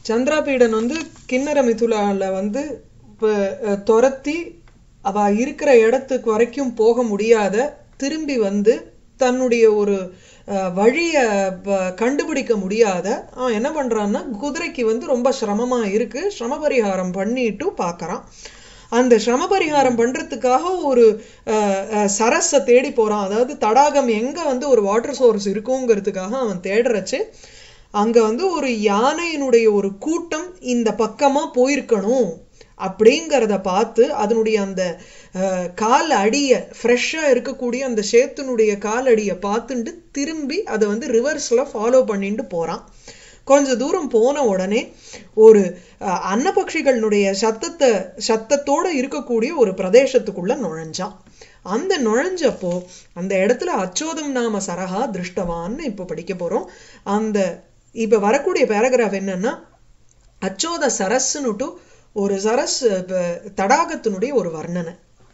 சந்திராபீடன் வந்து கிண்ணற மிதுலால வந்து இப்ப, அஹ், துரத்தி அவ இருக்கிற இடத்துக்கு வரைக்கும் போக முடியாத திரும்பி வந்து தன்னுடைய ஒரு அஹ், வழிய ப- கண்டுபிடிக்க முடியாத அவன் என்ன பண்றான்னா குதிரைக்கு வந்து ரொம்ப சிரமமா இருக்கு சிரம பரிகாரம் பண்ணிட்டு பார்க்கறான் அந்த சிரம பரிகாரம் பண்றதுக்காக ஒரு அஹ், அஹ், சரஸை தேடி போறான் அதாவது தடாகம் எங்க வந்து ஒரு வாட்டர் சோர்ஸ் இருக்குங்கிறதுக்காக அவன் தேடுறச்சு அங்க வந்து ஒரு யானையினுடைய ஒரு கூட்டம் இந்த பக்கமா போயிருக்கணும் அப்படிங்கிறத பார்த்து அதனுடைய அந்த அஹ், கால் அடிய ஃப்ரெஷ்ஷா இருக்கக்கூடிய அந்த சேத்துனுடைய கால் அடிய பார்த்துட்டு திரும்பி அதை வந்து ரிவர்ஸ்ல ஃபாலோ பண்ணிட்டு போறான் கொஞ்ச தூரம் போன உடனே ஒரு அஹ், அன்னபக்ஷிகளினுடைய சத்தத்தை சத்தத்தோட இருக்கக்கூடிய ஒரு பிரதேசத்துக்குள்ள நுழைஞ்சான் அந்த நுழைஞ்சப்போ அந்த இடத்துல அச்சோதம் நாம சரஹா திருஷ்டவான்னு இப்போ படிக்க போறோம் அந்த இப்ப வரக்கூடிய பேராகிராஃப் என்னன்னா அச்சோத சரஸ்னுட்டு ஒரு சரஸ் இப்ப தடாகத்தினுடைய ஒரு வர்ணனை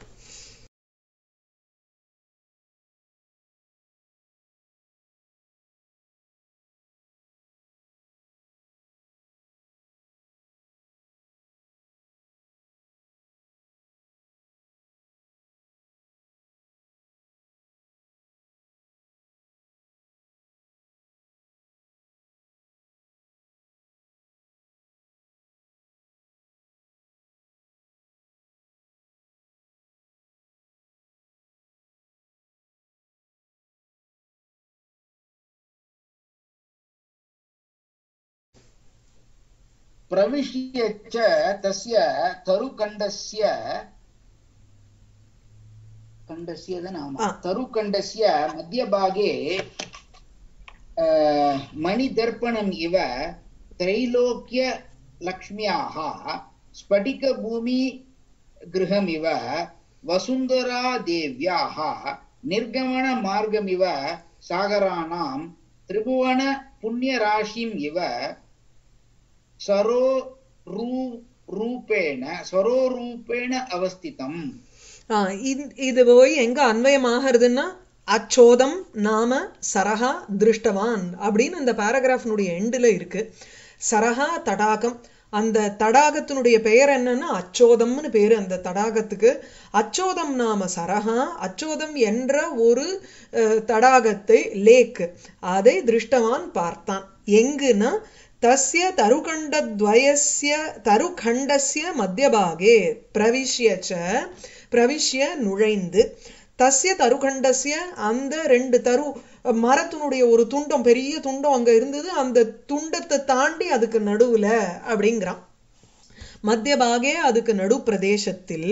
प्रविश्य च तस्य तरुकण्डस्य खण्डस्य नाम आ. तरुकण्डस्य मध्यभागे अ, मणिदर्पणम् इव त्रैलोक्यलक्ष्म्याः स्फटिकभूमि गृहमिव वसुन्धरादेव्याः निर्गमनमार्गमिव सागराणां त्रिभुवनपुण्यराशिम् इव सरो रू- रूपेण स्वरोरूपेण अवस्थितम् ஆஹ் இது- இது போய் எங்க அன்வயமாகிறதுன்னா அச்சோதம் நாம சரஹா திருஷ்டவான் அப்படின்னு அந்த பேராகிராஃபினுடைய எண்டுல இருக்கு சரஹா தடாகம் அந்த தடாகத்தினுடைய பெயர் என்னன்னா அச்சோதம்னு பேரு அந்த தடாகத்துக்கு அச்சோதம் நாம சரஹா அச்சோதம் என்ற ஒரு அஹ், தடாகத்தை லேக் அதை திருஷ்டவான் பார்த்தான் எங்குன்னா தஸ்ய தருகண்டத்வயஸ்ய தருகண்டஸ்ய மத்தியபாகே பிரவிஷ்ய ச பிரவிஷ்ய நுழைந்து தஸ்ய தருகண்டஸ்ய அந்த ரெண்டு தரு மரத்தினுடைய ஒரு துண்டம் பெரிய துண்டம் அங்க இருந்தது அந்த துண்டத்தை தாண்டி அதுக்கு நடுவுல அப்படிங்கிறான் மத்தியபாகே அதுக்கு நடு பிரதேசத்தில்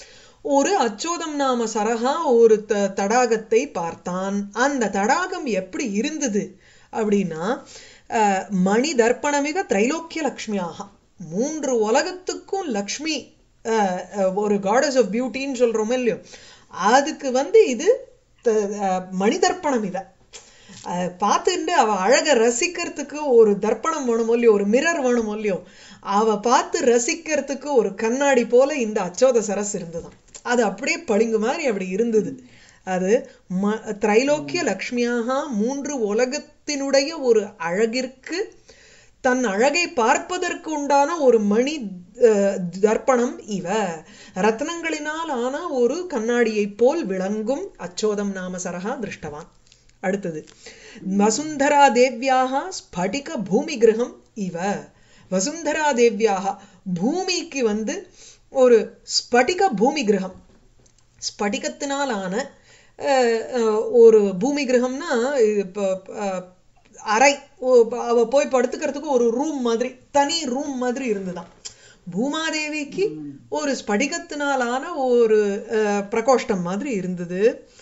ஒரு அச்சோதம் நாம சரகா ஒரு த தடாகத்தை பார்த்தான் அந்த தடாகம் எப்படி இருந்தது அப்படின்னா அஹ், மணி தர்ப்பணமிக திரைலோக்கிய லக்ஷ்மியாக மூன்று உலகத்துக்கும் லக்ஷ்மி அஹ், அஹ், ஒரு காடஸ் ஆஃப் பியூட்டின்னு சொல்றோமோ இல்லையோ அதுக்கு வந்து இது த- அஹ், மணி தர்ப்பணம் இத அஹ் பார்த்துட்டு அவ அழக ரசிக்கிறதுக்கு ஒரு தர்ப்பணம் வேணும் இல்லையோ ஒரு மிரர் வேணும் இல்லையோ அவ பார்த்து ரசிக்கிறதுக்கு ஒரு கண்ணாடி போல இந்த அச்சோத சரஸ் இருந்ததாம் அது அப்படியே பளிங்கு மாதிரி அப்படி இருந்தது அது ம திரைலோக்கிய லக்ஷ்மியாக மூன்று உலகத்தினுடைய ஒரு அழகிற்கு தன் அழகை பார்ப்பதற்கு உண்டான ஒரு மணி அஹ், தர்ப்பணம் இவ ரத்னங்களினால் ஆன ஒரு கண்ணாடியைப் போல் விளங்கும் அச்சோதம் நாம சரஹா திருஷ்டவான் அடுத்தது வசுந்தரா தேவியாக ஸ்படிக பூமி கிரகம் இவ வசுந்தரா தேவியாக பூமிக்கு வந்து ஒரு ஸ்படிக பூமி கிரகம் ஸ்படிகத்தினால் ஆன அஹ், அஹ், ஒரு பூமி கிரகம்னா இப்போ அஹ், அறை ஓ, அவ போய் படுத்துக்கிறதுக்கு ஒரு ரூம் மாதிரி தனி ரூம் மாதிரி இருந்துதான் பூமாதேவிக்கு ஒரு ஸ்படிகத்தினாலான ஒரு அஹ், பிரகோஷ்டம் மாதிரி இருந்தது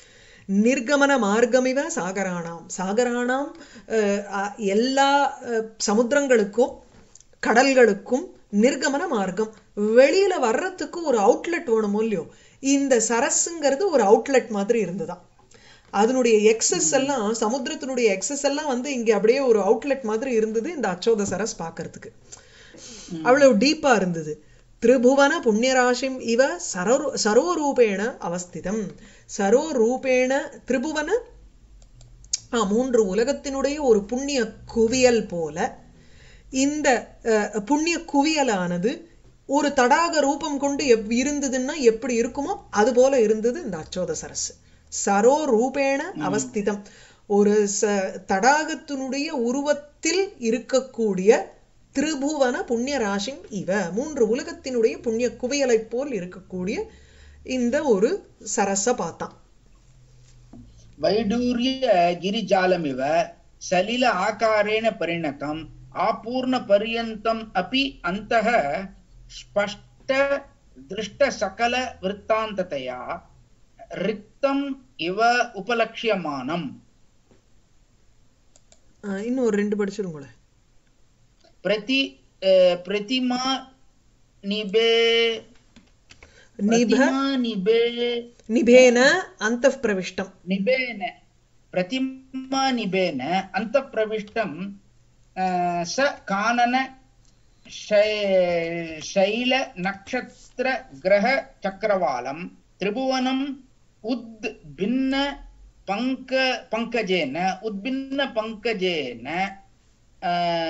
நிர்கமன மார்க்கமிவ சாகராணாம் சாகராணாம் அஹ், அ- எல்லா அஹ், சமுத்திரங்களுக்கும் கடல்களுக்கும் நிர்கமன மார்க்கம் வெளியில வர்றதுக்கு ஒரு அவுட்லெட் வேணுமோ இல்லையோ இந்த சரஸுங்கிறது ஒரு அவுட்லெட் மாதிரி இருந்துதான் அதனுடைய எக்ஸஸ் எல்லாம் சமுத்திரத்தினுடைய எக்ஸஸ் எல்லாம் வந்து இங்க அப்படியே ஒரு அவுட்லெட் மாதிரி இருந்தது இந்த அச்சோத சரஸ் பார்க்கிறதுக்கு அவ்வளவு டீப்பா இருந்தது திரிபுவன புண்ணியராசிம் இவ சரோ சரோரூபேண அவஸ்திதம் சரோரூபேண திரிபுவன ஆ, மூன்று உலகத்தினுடைய ஒரு புண்ணிய குவியல் போல இந்த அஹ், புண்ணிய குவியலானது ஒரு தடாக ரூபம் கொண்டு எப் இருந்ததுன்னா எப்படி இருக்குமோ அது போல இருந்தது இந்த அச்சோத சரஸ் சரோ ரூபேண அவஸ்திதம் ஒரு ச தடாகத்தினுடைய உருவத்தில் இருக்கக்கூடிய திரிபுவன புண்ணிய ராசிங் இவ மூன்று உலகத்தினுடைய புண்ணிய குவியலைப் போல் இருக்கக்கூடிய இந்த ஒரு சரஸ பார்த்தான் वैडूर्य गिरिजालमिव सलिल आकारेण परिणतम् आपूर्णपर्यन्तम् अपि अन्तः स्पष्ट दृष्टसकलवृत्तान्ततया रिक्तम् इव उपलक्ष्यमानम् அஹ், இன்னும் ஒரு ரெண்டு படிச்சிருங்களேன் प्रति अ, प्रतिमा निबे நிப प्रतिमा निबे நிபேன அந்த பிரவிஷ்டம் निबेन प्रतिमा निबेन अन्तःप्रविष्टं अ, स कानन शै- शैलनक्षत्रग्रहचक्रवालं त्रिभुवनम् उद्भिन्न पङ्क पङ्कजेन उद्भिन्न पङ्कजेन अ,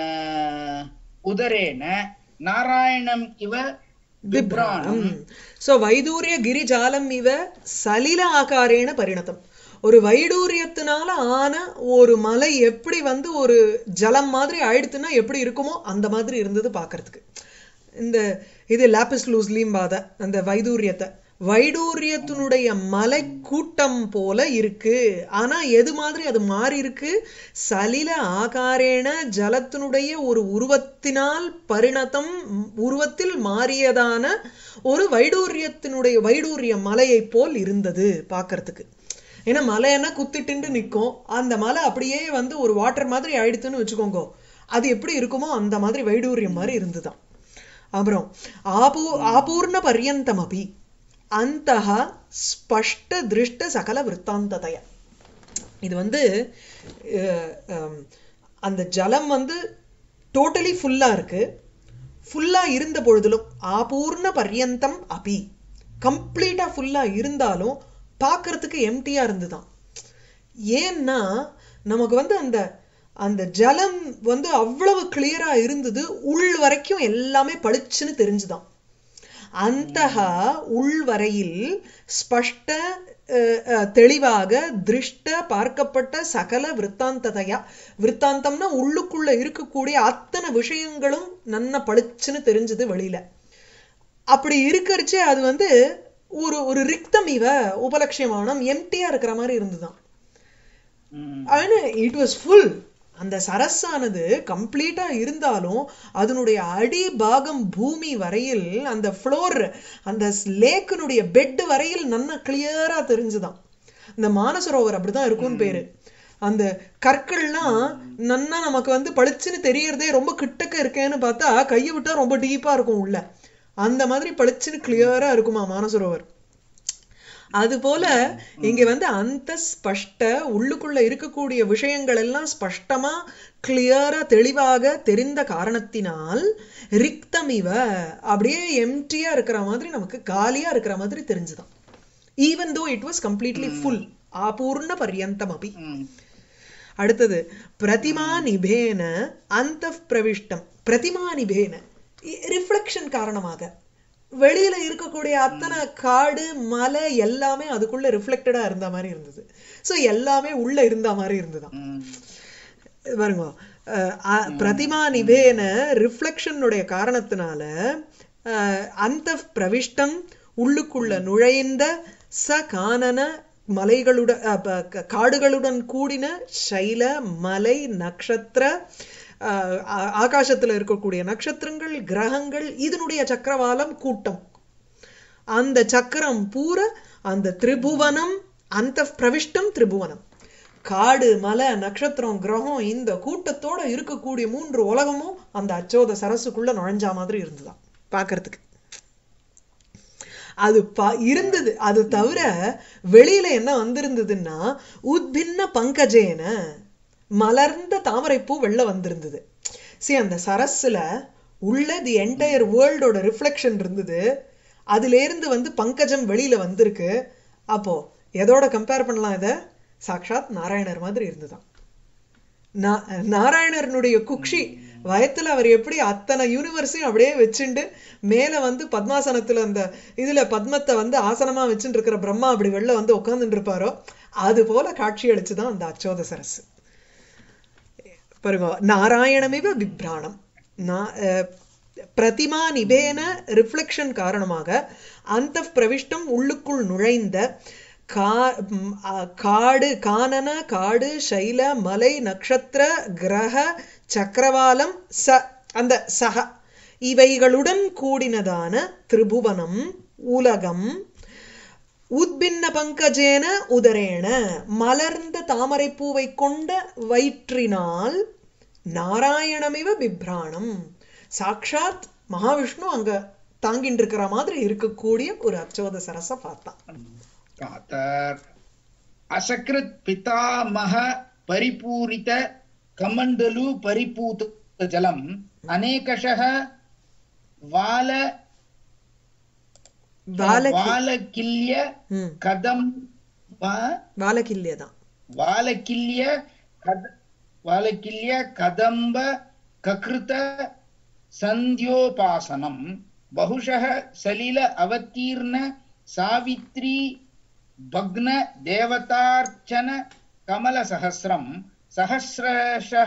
उदरेण नारायणम् इव விப்ராணம் बिभ्राणम् சோ வைதூரிய கிரிஜாலம் இவ சலில ஆகாரேன பரிணதம் ஒரு வைடூரியத்தினால ஆன ஒரு மலை எப்படி வந்து ஒரு ஜலம் மாதிரி ஆயிடுத்துன்னா எப்படி இருக்குமோ அந்த மாதிரி இருந்தது பார்க்கிறதுக்கு இந்த இது லாபிஸ் லூஸ்லீம் பாத அந்த வைடூரியத்தை வைடூரியத்தினுடைய மலை கூட்டம் போல இருக்கு ஆனா எது மாதிரி அது மாறி இருக்கு சலில ஆகாரேன ஜலத்தினுடைய ஒரு உருவத்தினால் பரிணதம் ம், உருவத்தில் மாறியதான ஒரு வைடூரியத்தினுடைய வைடூரிய மலையை போல் இருந்தது பார்க்கிறதுக்கு ஏன்னா மலைன்னா குத்திட்டுண்டு நிற்கும் அந்த மலை அப்படியே வந்து ஒரு வாட்டர் மாதிரி ஆயிடுத்துன்னு வச்சுக்கோங்க அது எப்படி இருக்குமோ அந்த மாதிரி வைடூரியம் மாதிரி இருந்துதான் அப்புறம் ஆபூ ஆபூர்ண பர்யந்தம் அபி அந்தஹ ஸ்பஷ்ட திருஷ்ட சகல விற்த்தாந்ததய இது வந்து அஹ், ஹம், அந்த ஜலம் வந்து டோட்டலி ஃபுல்லா இருக்கு ஃபுல்லா இருந்த பொழுதிலும் ஆபூர்ண பர்யந்தம் அபி கம்ப்ளீட்டா ஃபுல்லா இருந்தாலும் பார்க்கறதுக்கு எம்டியா இருந்துதான் ஏன்னா நமக்கு வந்து அந்த அந்த ஜலம் வந்து அவ்வளவு கிளியரா இருந்தது உள் வரைக்கும் எல்லாமே பளிச்சுன்னு தெரிஞ்சுதான் அந்தக உள்வரையில் ஸ்பஷ்ட அஹ், அஹ், தெளிவாக திருஷ்ட பார்க்கப்பட்ட சகல விற்த்தாந்ததையா விற்த்தாந்தம்னா உள்ளுக்குள்ள இருக்கக்கூடிய அத்தனை விஷயங்களும் நன்ன பளிச்சுன்னு தெரிஞ்சது வெளியில அப்படி இருக்கறச்சே அது வந்து ஒரு ஒரு ரிக்தம் இவ உபலட்சியமானம் எம்டியா இருக்கிற மாதிரி இருந்துதான் ஆனா இட் வாஸ் ஃபுல் அந்த சரஸானது கம்ப்ளீட்டா இருந்தாலும் அதனுடைய அடி பாகம் பூமி வரையில் அந்த ஃப்ளோர் அந்த லேக்கினுடைய பெட் வரையில் நன்னா கிளியரா தெரிஞ்சுதான் இந்த மானசரோவர் அப்படிதான் இருக்கும்னு பேரு அந்த கற்கள்லாம் நன்னா நமக்கு வந்து பளிச்சுன்னு தெரியறதே ரொம்ப கிட்டக்க இருக்கேன்னு பார்த்தா கையை விட்டா ரொம்ப டீப்பா இருக்கும் உள்ள அந்த மாதிரி பளிச்சுன்னு கிளியரா இருக்குமா மானசரோவர் அது போல இங்க வந்து அந்த ஸ்பஷ்ட உள்ளுக்குள்ள இருக்கக்கூடிய விஷயங்கள் எல்லாம் ஸ்பஷ்டமா கிளியரா தெளிவாக தெரிந்த காரணத்தினால் ரிக்தமிவ அப்படியே எம்டியா இருக்கிற மாதிரி நமக்கு காலியா இருக்கிற மாதிரி தெரிஞ்சுதான் even though it was completely full ஆபூர்ண பர்யந்தம் அபி அடுத்தது பிரதிமா நிபேன அந்த பிரவிஷ்டம் பிரதிமா நிபேன ரிஃப்ளெக்ஷன் காரணமாக வெளியில இருக்கக்கூடிய அத்தனை காடு மலை எல்லாமே அதுக்குள்ள ரிஃப்ளெக்டடா இருந்த மாதிரி இருந்தது சோ எல்லாமே உள்ள இருந்த மாதிரி இருந்துதான் பாருங்க அஹ் அ- பிரதிமா நிபேன ரிஃப்ளெக்ஷனுடைய காரணத்தினால அஹ், அந்த பிரவிஷ்டம் உள்ளுக்குள்ள நுழைந்த ச கானன மலைகளுடன் அஹ், ப- க- காடுகளுடன் கூடின சைல மலை நக்ஷத்திர அஹ், ஆ- ஆகாசத்துல இருக்கக்கூடிய நட்சத்திரங்கள் கிரகங்கள் இதனுடைய சக்கரவாலம் கூட்டம் அந்த சக்கரம் பூர அந்த திரிபுவனம் அந்த பிரவிஷ்டம் திரிபுவனம் காடு மலை நட்சத்திரம் கிரகம் இந்த கூட்டத்தோட இருக்கக்கூடிய மூன்று உலகமும் அந்த அச்சோத சரசுக்குள்ள நுழைஞ்சா மாதிரி இருந்துதான் பார்க்கிறதுக்கு அது பா இருந்தது அது தவிர வெளியில என்ன வந்திருந்ததுன்னா உத்பின்ன பங்கஜேன மலர்ந்த தாமரைப்பூ வெளில வந்திருந்தது சரி அந்த சரஸ்ல உள்ள தி என்டையர் வேர்ல்டோட ரிஃப்ளெக்ஷன் இருந்தது அதுல இருந்து வந்து பங்கஜம் வெளியில வந்திருக்கு அப்போ எதோட கம்பேர் பண்ணலாம் இத சாக்ஷாத் நாராயணர் மாதிரி இருந்துதான் நா- நாராயணனுடைய குக்ஷி வயத்துல அவர் எப்படி அத்தனை யூனிவர்ஸையும் அப்படியே வச்சுண்டு மேல வந்து பத்மாசனத்துல அந்த இதுல பத்மத்தை வந்து ஆசனமா வச்சுட்டு இருக்கிற பிரம்மா அப்படி வெளில வந்து உட்கார்ந்துட்டு இருப்பாரோ அது போல காட்சி அளிச்சுதான் அந்த அச்சோத சரஸ் பாருங்க நாராயணமிவ விப்ராணம் நா- அஹ், பிரதிமா நிபேன ரிஃப்ளெக்ஷன் காரணமாக அந்த பிரவிஷ்டம் உள்ளுக்குள் நுழைந்த கா ம், அ, காடு கானன காடு சைல மலை நட்சத்திர கிரக சக்கரவாலம் ச அந்த சக இவைகளுடன் கூடினதான திரிபுவனம் உலகம் உத்பின்ன பங்கஜேன உதரேன மலர்ந்த தாமரைப்பூவை கொண்ட வயிற்றினால் நாராயணமிவ பிப்ராணம் சாக்ஷாத் மகாவிஷ்ணு அங்க தாங்கிட்டு இருக்கிற மாதிரி இருக்கக்கூடிய ஒரு அச்சோத சரச பார்த்தான் कातर असकृत पितामह परिपूरित कमण्डलु परिपूत जलम् अनेकशः वाल வாலகி वालकिल्य ம் कदम् வாலகில்யதான் वालकिल्य कद वालकिल्य कदम्ब ककृत सन्ध्योपासनम् बहुशः सलिल अवतीर्ण सावित्री भग्न देवतार्चन कमलसहस्रम् सहस्रशः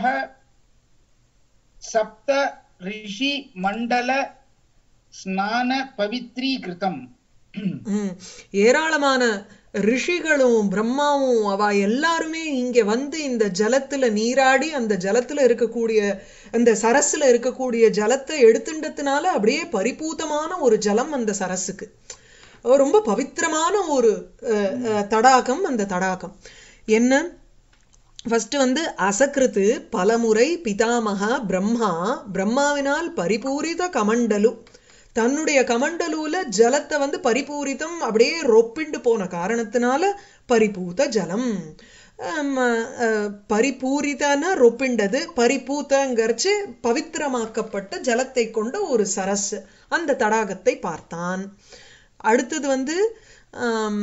सप्त ऋषि मण्डल स्नान पवित्रीकृतम् ம் ஏராளமான ரிஷிகளும் பிரம்மாவும் அவ எல்லாருமே இங்க வந்து இந்த ஜலத்துல நீராடி அந்த ஜலத்துல இருக்கக்கூடிய அந்த சரஸ்ல இருக்கக்கூடிய ஜலத்தை எடுத்துட்டதுனால அப்படியே பரிபூதமான ஒரு ஜலம் அந்த சரஸுக்கு அஹ் ரொம்ப பவித்திரமான ஒரு அஹ், அஹ், தடாகம் அந்த தடாகம் என்ன ஃபர்ஸ்ட் வந்து அசகிருத்து பலமுறை பிதாமகா பிரம்மா பிரம்மாவினால் பரிபூரித கமண்டலு தன்னுடைய கமண்டலுல ஜலத்தை வந்து பரிபூரிதம் அப்படியே ரொப்பிண்டு போன காரணத்தினால பரிபூத ஜலம் ஆம், அஹ், பரிபூரிதன ரொப்பிண்டது பரிபூத்தங்கிறச்சு பவித்திரமாக்கப்பட்ட ஜலத்தை கொண்ட ஒரு சரஸ் அந்த தடாகத்தை பார்த்தான் அடுத்தது வந்து ஆம்,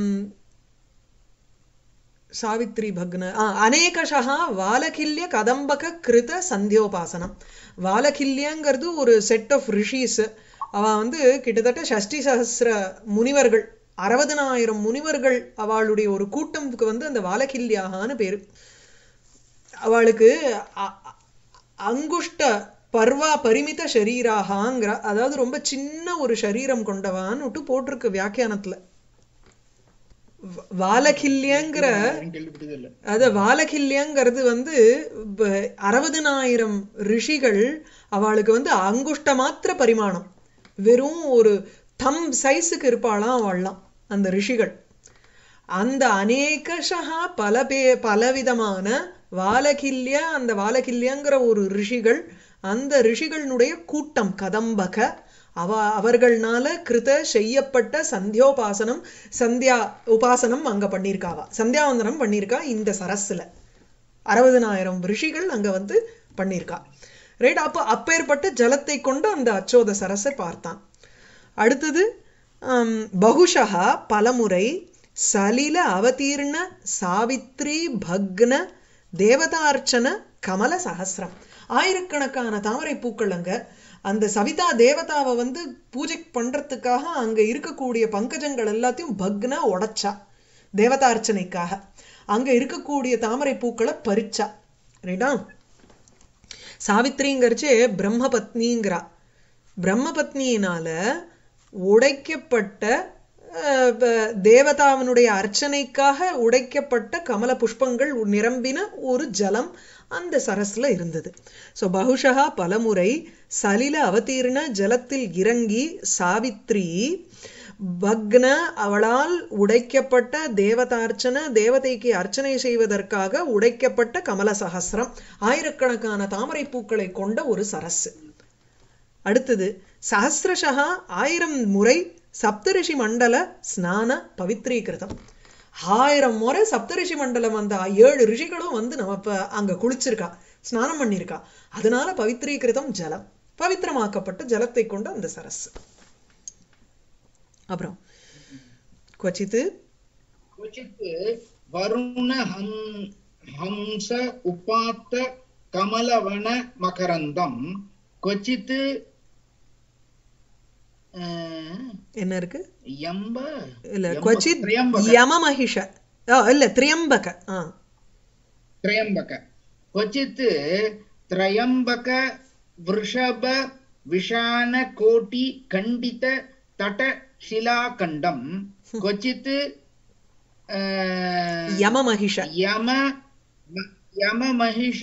சாவித்ரி பக்ன ஆ, அநேகஷா வாலகில்ய கதம்பக கிருத சந்தியோபாசனம் வாலகில்யங்கிறது ஒரு செட் ஆஃப் ரிஷிஸ் அவ வந்து கிட்டத்தட்ட ஷஷ்டி சஹஸ்ர முனிவர்கள் அறுபதனாயிரம் முனிவர்கள் அவளுடைய ஒரு கூட்டம்க்கு வந்து அந்த வாலகில்யாகான்னு பேரு அவளுக்கு அ- அ- அங்குஷ்ட பர்வா பரிமித ஷரீராகாங்கிற அதாவது ரொம்ப சின்ன ஒரு சரீரம் கொண்டவான்னு விட்டு போட்டிருக்கு வியாக்கியானத்துல வ- வாலகில்யங்கிற கேள்விப்பட்டதில்லை அது வாலகில்யங்கிறது வந்து ப- அறுபதனாயிரம் ரிஷிகள் அவளுக்கு வந்து அங்குஷ்ட மாத்திர பரிமாணம் வெறும் ஒரு தம் சைஸுக்கு இருப்பாளாம் அவள்லாம் அந்த ரிஷிகள் அந்த அநேகஷா பல பே பலவிதமான வாலகில்ய அந்த வாலகில்யங்கிற ஒரு ரிஷிகள் அந்த ரிஷிகளினுடைய கூட்டம் கதம்பக அவ அவர்கள்னால கிருத செய்யப்பட்ட சந்தியோபாசனம் சந்தியா உபாசனம் அங்க பண்ணியிருக்காவா சந்தியாவந்தனம் பண்ணியிருக்கா இந்த சரஸ்ல அறுபதனாயிரம் ரிஷிகள் அங்க வந்து பண்ணியிருக்கா ரைட் அப்போ அப்பேற்பட்ட ஜலத்தை கொண்டு அந்த அச்சோத சரஸை பார்த்தான் அடுத்தது ஆம், பகுஷா பலமுறை சலில அவதீர்ண சாவித்ரி பக்ன தேவதார்ச்சன கமல சஹஸ்ரம் ஆயிரக்கணக்கான தாமரை பூக்கள் அங்க அந்த சவிதா தேவதாவை வந்து பூஜை பண்றதுக்காக அங்க இருக்கக்கூடிய பங்கஜங்கள் எல்லாத்தையும் பக்ன உடைச்சா தேவதார்ச்சனைக்காக அங்க இருக்கக்கூடிய தாமரை பூக்களை பறிச்சா ரைட்டா சாவித்ரிங்கிறச்சே பிரம்மபத்னிங்கிறா பிரம்மபத்னியினால உடைக்கப்பட்ட அஹ், ப- தேவதாவினுடைய அர்ச்சனைக்காக உடைக்கப்பட்ட கமல புஷ்பங்கள் நிரம்பின ஒரு ஜலம் அந்த சரஸ்ல இருந்தது ஸோ பகுஷா பலமுறை சலில அவதீர்ண ஜலத்தில் இறங்கி சாவித்ரி பக்ன அவளால் உடைக்கப்பட்ட தேவதார்ச்சன தேவதைக்கு அர்ச்சனை செய்வதற்காக உடைக்கப்பட்ட கமல சஹஸ்ரம் ஆயிரக்கணக்கான தாமரை பூக்களை கொண்ட ஒரு சரஸ் அடுத்தது சஹசிரஷா ஆயிரம் முறை சப்தரிஷி மண்டல ஸ்நான பவித்ரீகிருதம் ஆயிரம் முறை சப்தரிஷி மண்டலம் அந்த ஏழு ரிஷிகளும் வந்து நம்ம இப்ப அங்க குளிச்சிருக்கா ஸ்நானம் பண்ணியிருக்கா அதனால பவித்ரீகிருதம் ஜலம் பவித்திரமாக்கப்பட்ட ஜலத்தை கொண்ட அந்த சரஸ் அப்புறம் क्वचित् क्वचित् वरुण हं हंस उपात्त கமலவன மகரந்தம் கொச்சித் அஹ், என்ன இருக்கு யம்ப இல்ல யம்ப- क्वचित् திரியம்பக. யமமகிஷ ஆ, இல்ல திரியம்பக ஆ त्रयम्बक क्वचित् त्रयम्बक वृषभ विषाण कोटि खण्डित तट शिलाखण्डं क्वचित् अ, யமமகிஷ यम यम महिष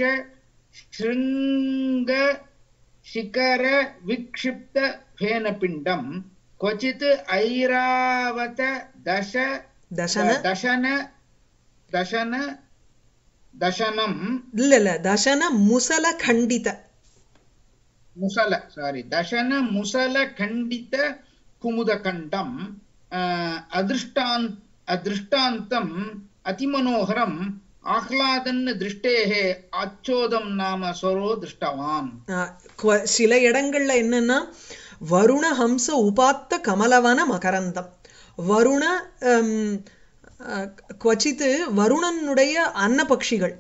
शृङ्ग शिखर विक्षिप्त फेनपिण्डं क्वचित् ऐरावत दश தசன दशन दशन दशनं இல்ல இல்ல தசன முசல கண்டித मुसल सारी दशन मुसल खण्डित कुमुदखण्डम् अदृष्टान् अदृष्टान्तम् अतिमनोहरम् आह्लादन् दृष्टेः आच्छोदं नाम स्वरो दृष्टवान् ஆ, क्व- சில இடங்கள்ல என்னன்னா வருண ஹம்ச உபாத்த கமலவன மகரந்தம் வருண ஹம், ஆ, क्वचित् வருணனுடைய அன்னபக்ஷிகள்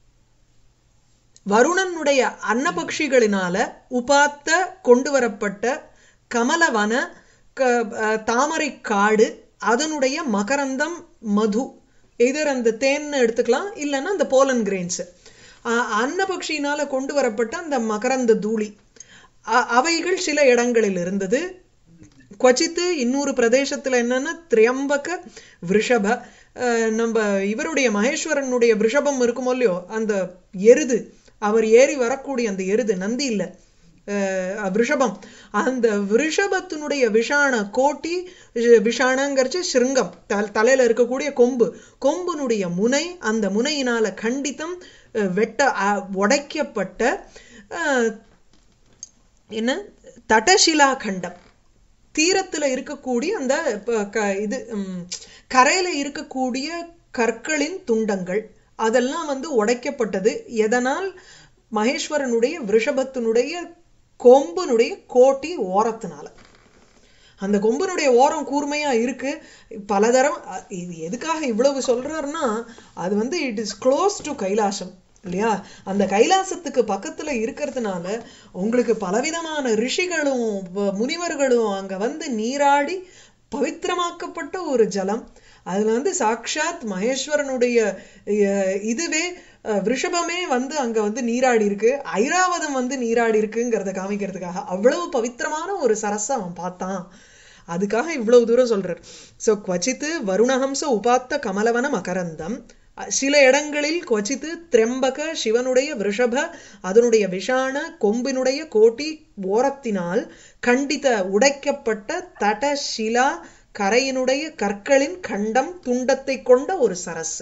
வருணனுடைய அன்னபக்ஷிகளினால உபாத்த கொண்டு வரப்பட்ட கமலவன க- ஆ, தாமரை காடு அதனுடைய மகரந்தம் மது எதர் அந்த தேன்னு எடுத்துக்கலாம் இல்லைன்னா அந்த போலன் கிரெயின்ஸ் அன்னபக்ஷியினால கொண்டு வரப்பட்ட அந்த மகரந்த தூளி அ- அவைகள் சில இடங்களில் இருந்தது கொச்சித்து இன்னொரு பிரதேசத்துல என்னன்னா திரியம்பக விருஷப அஹ், நம்ம இவருடைய மகேஸ்வரனுடைய விருஷபம் இருக்குமோ இல்லையோ அந்த எருது அவர் ஏறி வரக்கூடிய அந்த எருது நந்தி இல்ல அஹ், விருஷபம் அந்த விருஷபத்தினுடைய விஷாண கோட்டி வி- விஷாணங்கிறச்சு சிருங்கம் த- தலையில இருக்கக்கூடிய கொம்பு கொம்புனுடைய முனை அந்த முனையினால கண்டித்தம் அஹ், வெட்ட அ- உடைக்கப்பட்ட அஹ், என்ன தடசிலா கண்டம் தீரத்துல இருக்கக்கூடிய அந்த ப- க- இது ம், கரையில இருக்கக்கூடிய கற்களின் துண்டங்கள் அதெல்லாம் வந்து உடைக்கப்பட்டது எதனால் மகேஸ்வரனுடைய விருஷபத்தினுடைய கொம்புனுடைய கோட்டி ஓரத்தினால அந்த கொம்பனுடைய ஓரம் கூர்மையா இருக்கு பலதரம் அ, இது எதுக்காக இவ்வளவு சொல்றாருன்னா அது வந்து it is close to Kailasam இல்லையா அந்த கைலாசத்துக்கு பக்கத்துல இருக்கிறதுனால உங்களுக்கு பலவிதமான ரிஷிகளும் வ- முனிவர்களும் அங்க வந்து நீராடி பவித்திரமாக்கப்பட்ட ஒரு ஜலம் அதுல வந்து சாக்ஷாத் மகேஸ்வரனுடைய அஹ், இதுவே அஹ், விருஷபமே வந்து அங்க வந்து நீராடி இருக்கு ஐராவதம் வந்து நீராடி இருக்குங்கிறத காமிக்கிறதுக்காக அவ்வளவு பவித்திரமான ஒரு சரஸ அவன் பார்த்தான் அதுக்காக இவ்வளவு தூரம் சொல்றார் சோ குவச்சித்து வருணஹம்ச உபாத்த கமலவன மகரந்தம் அ- சில இடங்களில் கொச்சித்து திரம்பக சிவனுடைய விருஷப அதனுடைய விஷாண கொம்பினுடைய கோட்டி ஓரத்தினால் கண்டித்த உடைக்கப்பட்ட தட சிலா கரையினுடைய கற்களின் கண்டம் துண்டத்தை கொண்ட ஒரு சரஸ்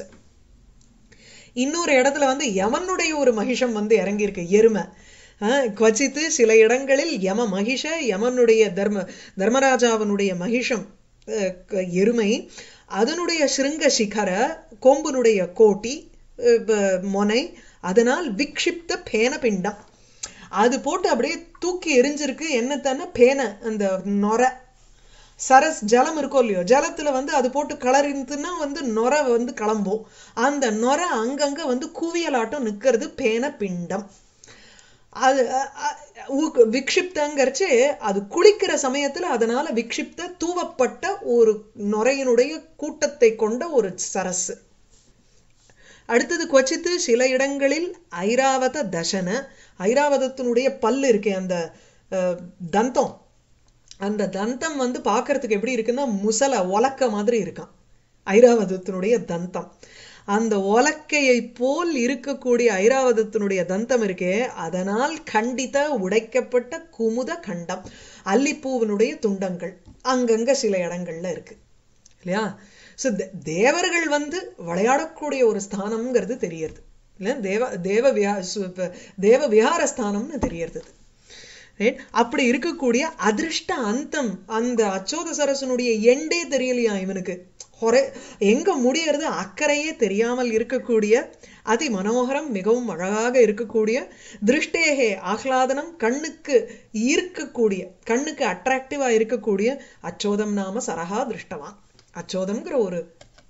இன்னொரு இடத்துல வந்து யமனுடைய ஒரு மகிஷம் வந்து இறங்கியிருக்கு எருமை அஹ், குவச்சித்து சில இடங்களில் யம மகிஷ யமனுடைய தர்ம தர்மராஜாவனுடைய மகிஷம் அஹ், க- எருமை அதனுடைய சிருங்க சிகர கொம்புனுடைய கோட்டி அஹ், ப- மொனை அதனால் விக்ஷிப்த பேன பிண்டம் அது போட்டு அப்படியே தூக்கி எரிஞ்சிருக்கு என்னத்தான பேன அந்த நொரை சரஸ் ஜலம் இருக்கோ இல்லையோ ஜலத்துல வந்து அது போட்டு கலரிந்துன்னா வந்து நொரை வந்து கிளம்பும் அந்த நொரை அங்கங்க வந்து குவியலாட்டம் நிக்கிறது பேன பிண்டம் அது அ- அ- ஊக்கு- விக்ஷிப்தங்கிறச்சு அது குளிக்கிற சமயத்துல அதனால விக்ஷிப்த தூவப்பட்ட ஒரு நுரையினுடைய கூட்டத்தை கொண்ட ஒரு சரஸ் அடுத்தது கொச்சித்து சில இடங்களில் ஐராவத தசன ஐராவதத்தினுடைய பல்லு இருக்கே அந்த அஹ், தந்தம் அந்த தந்தம் வந்து பார்க்கறதுக்கு எப்படி இருக்குன்னா முசல ஒலக்க மாதிரி இருக்கான் ஐராவதத்தினுடைய தந்தம் அந்த ஒலக்கையை போல் இருக்கக்கூடிய ஐராவதத்தினுடைய தந்தம் இருக்கே அதனால் கண்டித்த உடைக்கப்பட்ட குமுத கண்டம் அல்லிப்பூவினுடைய துண்டங்கள் அங்கங்க சில இடங்கள்ல இருக்கு இல்லையா சோ தேவர்கள் வந்து விளையாடக்கூடிய ஒரு ஸ்தானம்ங்கிறது தெரியறது இல்ல தேவ தேவ விஹா சு- இப்ப தேவ விஹார ஸ்தானம்னு தெரியறது ரைட் அப்படி இருக்கக்கூடிய அதிர்ஷ்ட அந்தம் அந்த அச்சோத சரசனுடைய எண்டே தெரியலையா இவனுக்கு ஹொரே எங்க முடியறது அக்கறையே தெரியாமல் இருக்கக்கூடிய அதி மனோகரம் மிகவும் அழகாக இருக்கக்கூடிய திருஷ்டேகே ஆஹ்லாதனம் கண்ணுக்கு ஈர்க்கக்கூடிய கண்ணுக்கு அட்ராக்டிவா இருக்கக்கூடிய அச்சோதம் நாம சரஹா திருஷ்டவான் அச்சோதம்ங்கிற ஒரு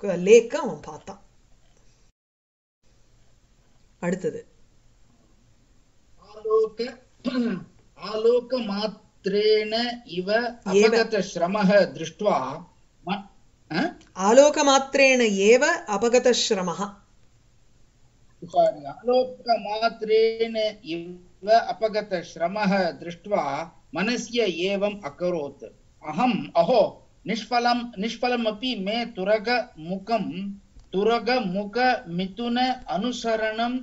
லேக்க அவன் பார்த்தான் அடுத்தது आलोक आलोकमात्रेण इव अपगतश्रमः दृष्ट्वा म- अ? ஆலோகமாத்திரேன ஏவ அபகதஸ்ரமः sorry, आलोकमात्रेण इव अपगतश्रमः दृष्ट्वा मनस्य एवम् अकरोत् अहम् अहो निष्फलं निष्फलमपि मे तुरगमुखं तुरगमुखमिथुन अनुसरणम्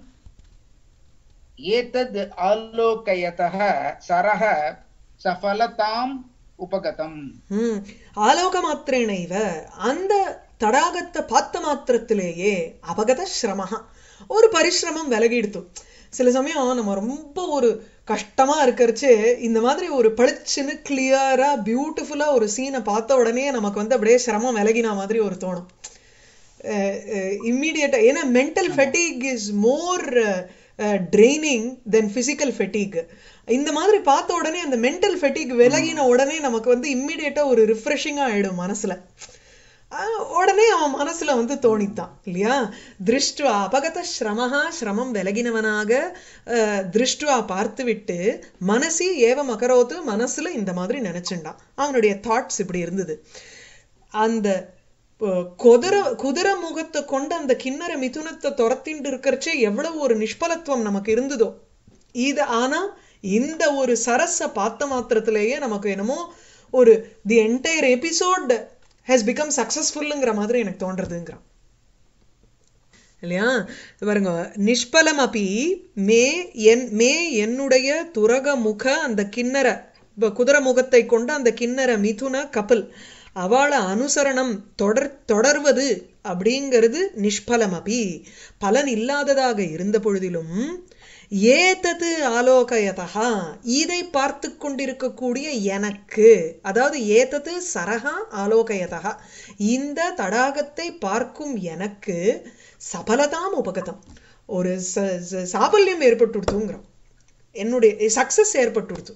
एतद् आलोकयतः सरः सफलताम् उपगतम् ம் ஆலோக மாத்திரேன இவ அந்த தடாகத்தை பார்த்த மாத்திரத்திலேயே அபகத சிரமஹா ஒரு பரிசிரமம் விலகிடுத்து சில சமயம் நம்ம ரொம்ப ஒரு கஷ்டமா இருக்கறச்சே இந்த மாதிரி ஒரு பளிச்சுன்னு கிளியரா பியூட்டிஃபுல்லா ஒரு சீனை பார்த்த உடனே நமக்கு வந்து அப்படியே சிரமம் விலகின மாதிரி ஒரு தோணும் இம்மீடியட்டா ஏன்னா mental fatigue is more draining than physical fatigue இந்த மாதிரி பார்த்த உடனே அந்த மென்டல் ஃபெட்டிக் விலகின உடனே நமக்கு வந்து இம்மீடியட்டா ஒரு ரிஃப்ரெஷிங்கா ஆயிடும் மனசுல ஆஹ் உடனே அவன் மனசுல வந்து தோணித்தான் இல்லையா திருஷ்டுவா அபகத ஸ்ரமஹா சிரமம் விலகினவனாக அஹ், திருஷ்டுவா பார்த்து விட்டு மனசி ஏவ மகரோத்து மனசுல இந்த மாதிரி நினைச்சுண்டான் அவனுடைய தாட்ஸ் இப்படி இருந்தது அந்த அஹ், குதிர குதிரை முகத்தை கொண்டு அந்த கிண்ணற மிதுனத்தை துரத்திண்டு இருக்கிறச்சே எவ்வளவு ஒரு நிஷ்பலத்துவம் நமக்கு இருந்ததோ இது ஆனா இந்த ஒரு சரஸ பார்த்த மாத்திரத்திலேயே நமக்கு என்னமோ ஒரு the entire episode has become சக்சஸ்ஃபுல்லுங்கிற மாதிரி எனக்கு தோன்றதுங்கிறான் இல்லையா இது பாருங்க நிஷ்பலம் அப்பி மே என் மே என்னுடைய துரக முக அந்த கிண்ணற இப்ப குதிரை முகத்தை கொண்ட அந்த கிண்ணற மிதுன கபில் அவளை அனுசரணம் தொடர் தொடர்வது அப்படிங்கிறது நிஷ்பலம் அப்பி பலன் இல்லாததாக இருந்த பொழுதிலும் ஏதது ஆலோகயதா இதை பார்த்து கொண்டிருக்கக்கூடிய எனக்கு அதாவது ஏதது சரகா ஆலோகயதா இந்த தடாகத்தை பார்க்கும் எனக்கு சபலதாம் உபகதம் ஒரு ச- ச- சாபல்யம் ஏற்பட்டுடுத்துங்கிறோம் என்னுடைய சக்சஸ் ஏற்பட்டுடுத்து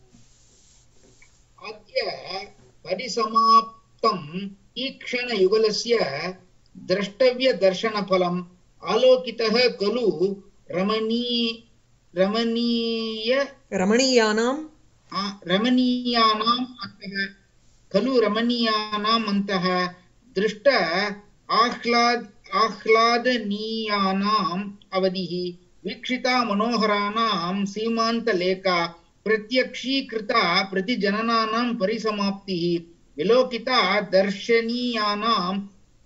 अद्य परिसमाप्तम् ईक्षणयुगलस्य द्रष्टव्यदर्शनफलम् आलोकितः खलु रमणी रमणीय ரமணீயானாம் आ, रमणीयानाम् अन्तः खलु रमणीयानाम् अन्तः दृष्ट आह्लाद आह्लादनीयानाम् अवधिः वीक्षिता मनोहराणां सीमान्तलेखा प्रत्यक्षीकृता प्रतिजननानां परिसमाप्तिः विलोकिता दर्शनीयानाम्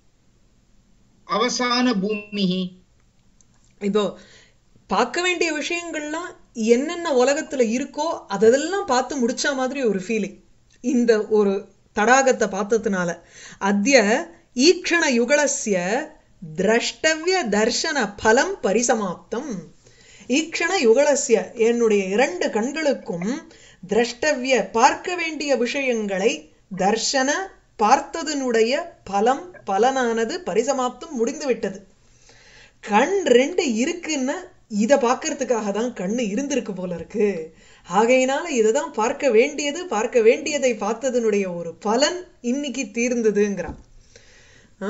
अवसानभूमिः இப்போ பார்க்க வேண்டிய விஷயங்கள்லாம் என்னென்ன உலகத்துல இருக்கோ அதெல்லாம் பார்த்து முடிச்ச மாதிரி ஒரு ஃபீலிங் இந்த ஒரு தடாகத்தை பார்த்ததுனால அத்ய ஈக்ஷண யுகலஸ்ய திரஷ்டவ்ய தர்ஷன பலம் பரிசமாப்தம் ஈக்ஷண யுகலஸ்ய என்னுடைய இரண்டு கண்களுக்கும் திரஷ்டவ்ய பார்க்க வேண்டிய விஷயங்களை தர்ஷன பார்த்ததனுடைய பலம் பலனானது பரிசமாப்தம் முடிந்து விட்டது கண் ரெண்டு இருக்குன்னா இத பார்க்கறதுக்காக தான் கண்ணு இருந்திருக்கு போல இருக்கு ஆகையினால இததான் பார்க்க வேண்டியது பார்க்க வேண்டியதை பார்த்ததனுடைய ஒரு பலன் இன்னைக்கு தீர்ந்ததுங்கிறான் ஆ?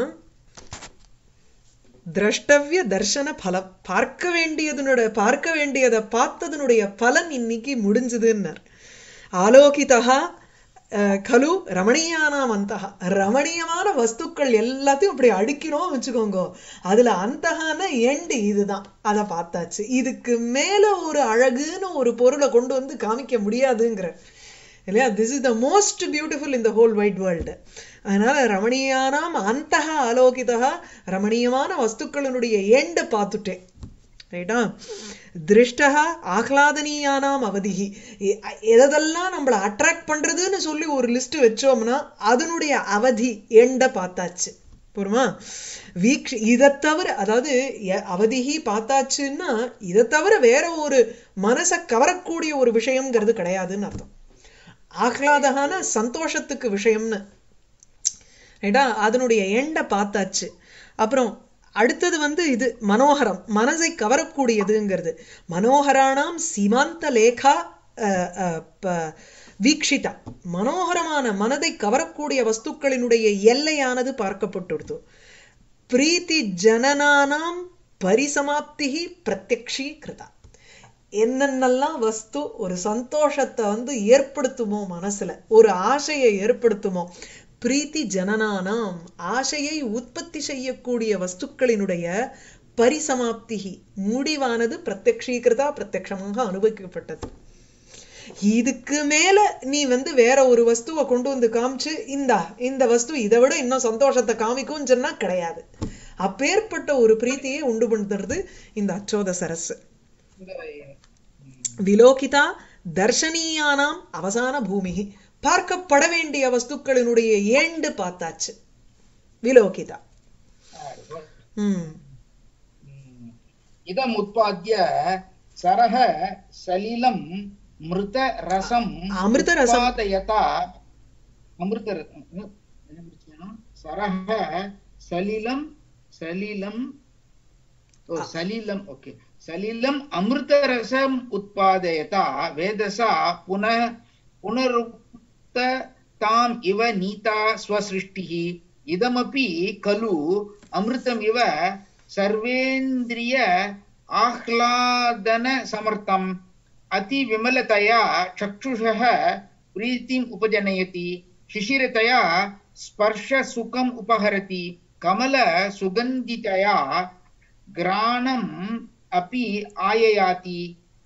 திரஷ்டவ்ய தர்ஷன பலம் பார்க்க வேண்டியதனுடைய பார்க்க வேண்டியதை பார்த்ததனுடைய பலன் இன்னைக்கு முடிஞ்சதுன்னார் ஆலோகிதா அஹ், கலு ரமணீயானாம் அந்தகா ரமணீயமான வஸ்துக்கள் எல்லாத்தையும் அப்படி அடிக்கிறோம் வச்சுக்கோங்க அதுல அந்தகான எண்டு இதுதான் அதை பார்த்தாச்சு இதுக்கு மேல ஒரு அழகுன்னு ஒரு பொருளை கொண்டு வந்து காமிக்க முடியாதுங்கிற இல்லையா this is the most beautiful in the whole wide world அதனால ரமணீயானாம் அந்தகா ஆலோகிதா ரமணீயமான வஸ்துக்களினுடைய எண்டை பார்த்துட்டேன் ரைட்டா திருஷ்டா ஆஹ்லாதனீயானாம் அவதிகி எ- எதெல்லாம் நம்மளை அட்ராக்ட் பண்றதுன்னு சொல்லி ஒரு லிஸ்ட் வச்சோம்னா அதனுடைய அவதி எண்டை பார்த்தாச்சு புரியுமா வீக்ஷ இதை தவிர அதாவது எ- அவதிகி பார்த்தாச்சுன்னா இதை தவிர வேற ஒரு மனசை கவரக்கூடிய ஒரு விஷயம்ங்கிறது கிடையாதுன்னு அர்த்தம் ஆஹ்லாதகான சந்தோஷத்துக்கு விஷயம்னு ரைட்டா அதனுடைய எண்டை பார்த்தாச்சு அப்புறம் அடுத்தது வந்து இது மனோகரம் மனதை கவரக்கூடியதுங்கிறது மனோகரானாம் சீமாந்த லேகா அஹ், அஹ், ப- வீக்ஷிதா மனோகரமான மனதை கவரக்கூடிய வஸ்துக்களினுடைய எல்லையானது பார்க்கப்பட்டுடுது பிரீத்தி ஜனனானாம் பரிசமாப்திகி பிரத்யக்ஷீகிருதா என்னென்னலாம் வஸ்து ஒரு சந்தோஷத்தை வந்து ஏற்படுத்துமோ மனசுல ஒரு ஆசையை ஏற்படுத்துமோ பிரீத்தி ஜனனானாம் ஆசையை உற்பத்தி செய்யக்கூடிய வஸ்துக்களினுடைய பரிசமாப்தி முடிவானது பிரத்யக்ஷீகிருதா பிரத்யக்ஷமாக அனுபவிக்கப்பட்டது இதுக்கு மேல நீ வந்து வேற ஒரு வஸ்துவை கொண்டு வந்து காமிச்சு இந்தா இந்த வஸ்து இதை விட இன்னும் சந்தோஷத்தை காமிக்கும் சொன்னா கிடையாது அப்பேற்பட்ட ஒரு பிரீத்தியை உண்டு பண்ணுறது இந்த அச்சோத சரஸ் இந்த விலோகிதா தர்ஷனீயானாம் அவசான பூமி பார்க்கப்பட வேண்டிய வஸ்துக்களினுடைய ஏண்டு பார்த்தாச்சு விலோகிதா ம் ம், இதம் உற்பத்திய சரஹ சலிலம் மிருத ரசம் அமிர்த ரசம். உத்பாதயதா அமிர்த ர- என்ன படிச்சேனா? சரஹ சலிலம் சலிலம் ஓ சலிலம் ஓகே சலிலம் அமிர்த ரசம் உத்பாதயதா வேதசா புனः புனருக்த தாம் இவ நீதா ஸ்வசிருஷ்டிः இதமपि खलु अमृतमिव सर्वेन्द्रिय आह्लादन समर्थम् अतिविमलतया चक्षुषः प्रीतिम् उपजनयति शिशिरतया स्पर्शसुखम् उपहरति कमलसुगन्धितया घ्राणम् अपि आययाति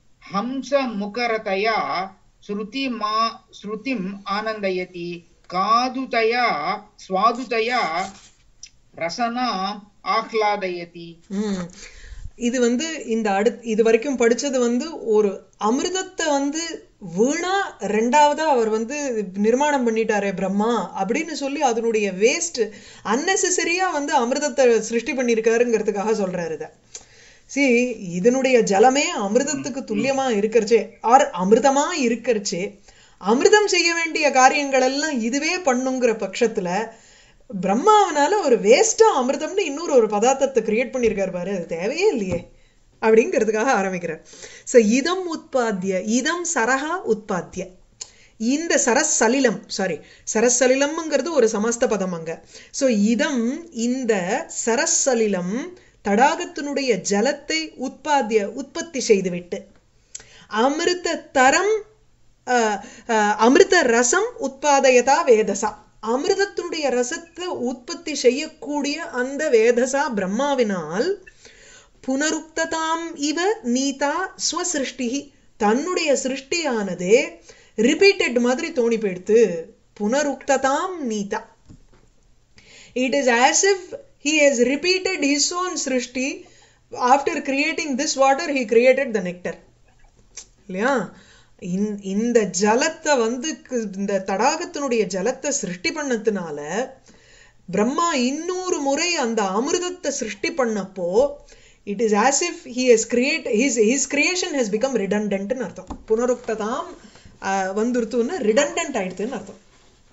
हंसमुखरतया श्रुतिमा श्रुतिम् आनन्दयति कादुतया स्वादुतया रसना आह्लादयति ம் இது வந்து இந்த அடு இது வரைக்கும் படிச்சது வந்து ஒரு அமிர்தத்தை வந்து வீணா ரெண்டாவதா அவர் வந்து நிர்மாணம் பண்ணிட்டாரே பிரம்மா அப்படின்னு சொல்லி அதனுடைய வேஸ்ட் அன்னெசரியா வந்து அமிர்தத்தை சிருஷ்டி பண்ணியிருக்காருங்கிறதுக்காக சொல்றாரு இத சி இதனுடைய ஜலமே அமிர்தத்துக்கு துல்லியமா இருக்கிறச்சே ஆர் அமிர்தமா இருக்கிறச்சே அமிர்தம் செய்ய வேண்டிய காரியங்கள் எல்லாம் இதுவே பண்ணுங்கிற பட்சத்துல பிரம்மாவனால ஒரு வேஸ்டா அமிர்தம்னு இன்னொரு ஒரு பதார்த்தத்தை கிரியேட் பண்ணியிருக்காரு பாரு அது தேவையே இல்லையே அப்படிங்கிறதுக்காக ஆரம்பிக்கிறார் சோ இதம் உற்பத்திய இதம் சரஹா உற்பத்திய இந்த சரஸ் சலிலம் சாரி சரஸ் சலிலம்ங்கிறது ஒரு சமஸ்த பதம் அங்க சோ இதம் இந்த சரஸ் சலிலம் தடாகத்தினுடைய ஜலத்தை உற்பத்திய உற்பத்தி செய்துவிட்டு அமிர்த தரம் அஹ், அஹ், அமிர்த ரசம் உத்பாதயதா வேதசா அமிர்தத்தினுடைய ரசத்தை உற்பத்தி செய்யக்கூடிய அந்த வேதசா பிரம்மாவினால் புனருக்ததாம் இவ நீதா ஸ்வசிருஷ்டி தன்னுடைய சிருஷ்டியானதே ரிப்பீட்டட் மாதிரி தோணி போயிடுத்து புனருக்ததாம் நீதா it is as if he has repeated his own srishti after creating this water he created the nectar இல்லையா இந்த- இந்த ஜலத்தை வந்து கு- இந்த தடாகத்தினுடைய ஜலத்தை சிருஷ்டி பண்ணதுனால பிரம்மா இன்னொரு முறை அந்த அமிர்தத்தை சிருஷ்டி பண்ணப்போ it is as if he has create his his creation has become ரிடண்டன்ட்னு அர்த்தம் புனருக்ததாம் அஹ், வந்துருத்துன்னு ரிடண்டன்ட் ஆயிடுத்துன்னு அர்த்தம்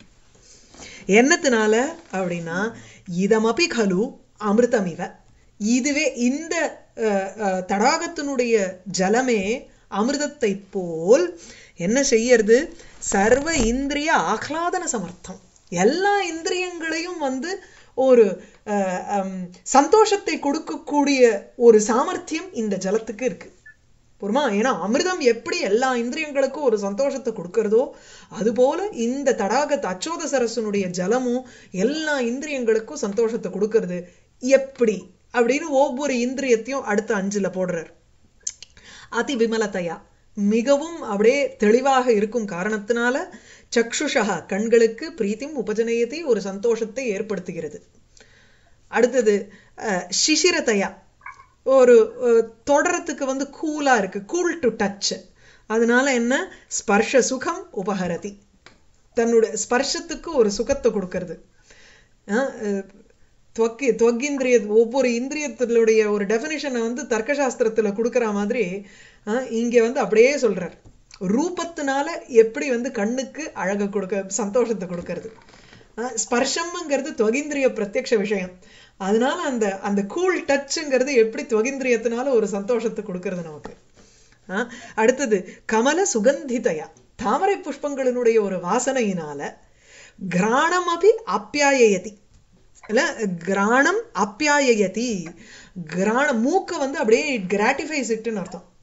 என்னத்தினால அப்படின்னா இதமபி கலு அமிர்தமிவ இதுவே இந்த அஹ், அஹ், தடாகத்தினுடைய ஜலமே அமிர்தத்தை போல் என்ன செய்யறது சர்வ இந்திரிய ஆஹ்லாதன சமர்த்தம் எல்லா இந்திரியங்களையும் வந்து ஒரு அஹ், ஹம், சந்தோஷத்தை கொடுக்கக்கூடிய ஒரு சாமர்த்தியம் இந்த ஜலத்துக்கு இருக்கு புரியுமா ஏன்னா அமிர்தம் எப்படி எல்லா இந்திரியங்களுக்கும் ஒரு சந்தோஷத்தை கொடுக்கறதோ அதுபோல இந்த தடாகத்து அச்சோத சரசனுடைய ஜலமும் எல்லா இந்திரியங்களுக்கும் சந்தோஷத்தை கொடுக்கறது எப்படி அப்படின்னு ஒவ்வொரு இந்திரியத்தையும் அடுத்த அஞ்சுல போடுறார் அதி விமலதையா மிகவும் அப்படியே தெளிவாக இருக்கும் காரணத்தினால சக்ஷுஷா கண்களுக்கு பிரீத்திம் உபஜனயத்தை ஒரு சந்தோஷத்தை ஏற்படுத்துகிறது அடுத்தது அஹ், சிசிரதையா ஒரு அஹ், தொடரத்துக்கு வந்து கூலா இருக்கு கூல் டு டச் அதனால என்ன ஸ்பர்ஷ சுகம் உபஹரதி தன்னுடைய ஸ்பர்ஷத்துக்கு ஒரு சுகத்தை கொடுக்கறது அஹ், அஹ், துவக்கி துவக்கிந்திரிய ஒவ்வொரு இந்திரியத்தினுடைய ஒரு டெஃபினிஷனை வந்து தர்க்கசாஸ்திரத்துல கொடுக்கிற மாதிரி அஹ், இங்க வந்து அப்படியே சொல்றார் ரூபத்தினால எப்படி வந்து கண்ணுக்கு அழகை கொடுக்க சந்தோஷத்தை கொடுக்கறது அஹ், ஸ்பர்ஷம்ங்கிறது துவகிந்திரிய பிரத்யக்ஷ விஷயம் அதனால அந்த அந்த கூல் டச்சுங்கிறது எப்படி துவகிந்திரியத்தினால ஒரு சந்தோஷத்தை கொடுக்கறது நமக்கு அஹ், அடுத்தது கமல சுகந்திதயா தாமரை புஷ்பங்களினுடைய ஒரு வாசனையினால கிராணம் அபி அப்பியாயயதி இல்ல கிராணம் அப்பியாயயதி கிராண மூக்க வந்து அப்படியே இட் கிராட்டிஃபைஸ் இட்டுன்னு அர்த்தம்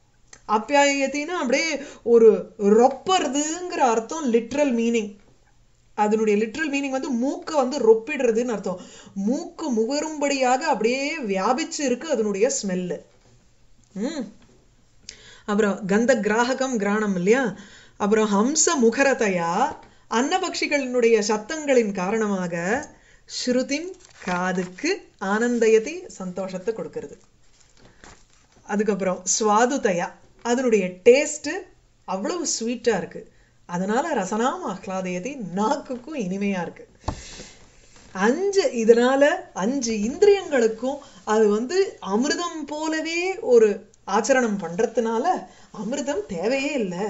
அப்பியாயத்தின்னா அப்படியே ஒரு ரொப்பறதுங்கிற அர்த்தம் லிட்ரல் மீனிங் அதனுடைய லிட்ரல் மீனிங் வந்து மூக்க வந்து ரொப்பிடுறதுன்னு அர்த்தம் மூக்கு முகரும்படியாக அப்படியே வியாபிச்சு இருக்கு அதனுடைய ஸ்மெல்லு ம் அப்புறம் கந்த கிராககம் கிராணம் இல்லையா அப்புறம் ஹம்ச முகரதையா அன்னபக்ஷிகளினுடைய சத்தங்களின் காரணமாக ஸ்ருதின் காதுக்கு ஆனந்தயத்தை சந்தோஷத்தை கொடுக்கிறது அதுக்கப்புறம் சுவாதுதயா அதனுடைய டேஸ்ட் அவ்வளவு ஸ்வீட்டா இருக்கு அதனால ரசனாம் ஆஹ்லாதயத்தை நாக்குக்கும் இனிமையா இருக்கு அஞ்சு இதனால அஞ்சு இந்திரியங்களுக்கும் அது வந்து அமிர்தம் போலவே ஒரு ஆச்சரணம் பண்றதுனால அமிர்தம் தேவையே இல்லை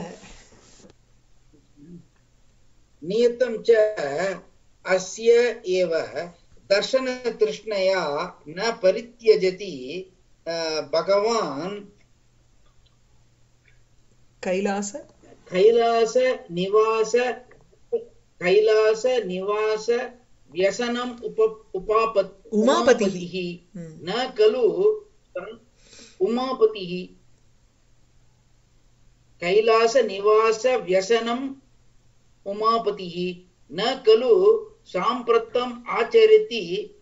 नियतं च अस्य एव दर्शनतृष्णया न परित्यजति अ, भगवान् கைலாச कैलासनिवास कैलासनिवास व्यसनम् उप उपापत् उमापतिः। उमापतिः ம். न खलु तं- उमापतिः कैलासनिवास व्यसनम् उमापतिः न खलु साम्प्रतम् आचरति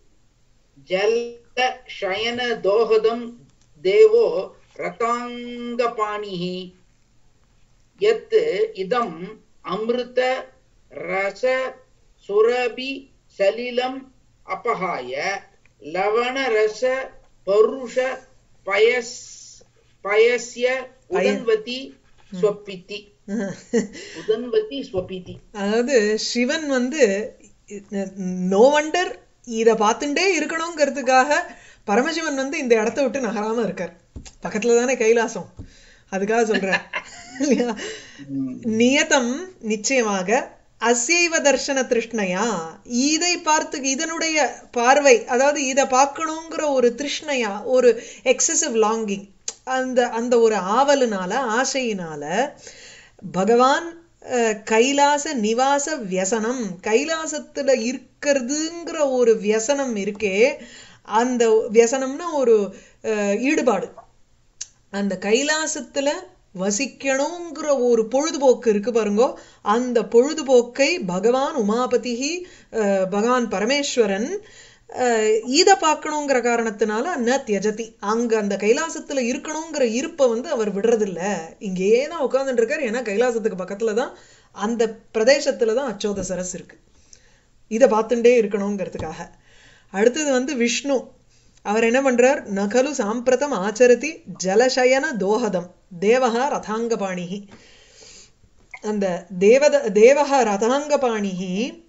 जलशयनदोहदं देवो रताङ्गपाणिः यत् इदम् अमृत रस सुरभि सलिलम् अपहाय लवणरस परुष पयस् पयस्य उदन्वति स्वपिति उदन्वति स्वपिति அதாவது சிவன் வந்து நோ வண்டர் இத பார்த்துட்டே இருக்கணுங்கிறதுக்காக பரமசிவன் வந்து இந்த இடத்த விட்டு நகராம இருக்கார் பக்கத்துல தானே கைலாசம் அதுக்காக சொல்றேன் இல்லையா நியதம் நிச்சயமாக அசைவ தர்ஷன திருஷ்ணையா இதை பார்த்து இதனுடைய பார்வை அதாவது இதை பார்க்கணுங்கிற ஒரு திருஷ்ணையா ஒரு எக்ஸசிவ் லாங்கிங் அந்த அந்த ஒரு ஆவலுனால ஆசையினால பகவான் அஹ், கைலாச நிவாச வியசனம் கைலாசத்துல இருக்கிறதுங்கிற ஒரு வியசனம் இருக்கே அந்த வியசனம்னா ஒரு அஹ், ஈடுபாடு அந்த கைலாசத்துல வசிக்கணுங்கிற ஒரு பொழுதுபோக்கு இருக்கு பாருங்கோ அந்த பொழுதுபோக்கை பகவான் உமாபதிஹி அஹ், பகவான் பரமேஸ்வரன் அஹ், இத பார்க்கணுங்கிற காரணத்தினால ந தியஜதி அங்க அந்த கைலாசத்துல இருக்கணுங்கிற இருப்பை வந்து அவர் விடுறதில்ல இங்கேயே தான் உட்கார்ந்துட்டு இருக்காரு ஏன்னா கைலாசத்துக்கு பக்கத்துல தான் அந்த பிரதேசத்துல தான் அச்சோத சரஸ் இருக்கு இதை பார்த்துட்டே இருக்கணுங்கிறதுக்காக அடுத்தது வந்து விஷ்ணு அவர் என்ன பண்றார் நகலு சாம்பிரதம் ஆச்சரதி ஜலசயன தோஹதம் தேவஹா ரதாங்கபாணிஹி அந்த தேவத தேவஹா ரதாங்கபாணிஹி